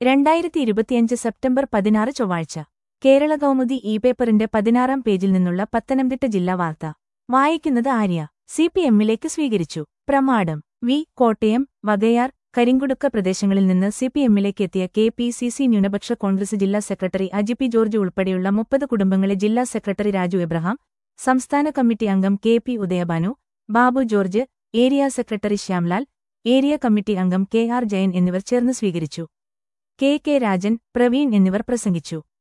രണ്ടായിരത്തി ഇരുപത്തിയഞ്ച് സെപ്റ്റംബർ പതിനാറ് ചൊവ്വാഴ്ച കേരള കൗമുദി ഇ പേപ്പറിന്റെ പതിനാറാം പേജിൽ നിന്നുള്ള പത്തനംതിട്ട ജില്ലാ വാർത്ത വായിക്കുന്നത് ആര്യ സി പി എമ്മിലേക്ക് സ്വീകരിച്ചു പ്രമാടം വി കോട്ടയം വകയാർ കരിങ്കുടുക്ക പ്രദേശങ്ങളിൽ നിന്ന് സി പി എമ്മിലേക്ക് എത്തിയ കെ പി സി സി ന്യൂനപക്ഷ കോൺഗ്രസ് ജില്ലാ സെക്രട്ടറി അജി പി ജോർജ് ഉൾപ്പെടെയുള്ള മുപ്പത് കുടുംബങ്ങളെ ജില്ലാ സെക്രട്ടറി രാജു എബ്രഹാം സംസ്ഥാന കമ്മിറ്റി അംഗം K P Udayabhanu Babu George area secretary Shyamlal area committee അംഗം കെ ആർ ജയൻ എന്നിവർ ചേർന്ന് സ്വീകരിച്ചു കെ കെ രാജൻ പ്രവീൺ എന്നിവർ പ്രസംഗിച്ചു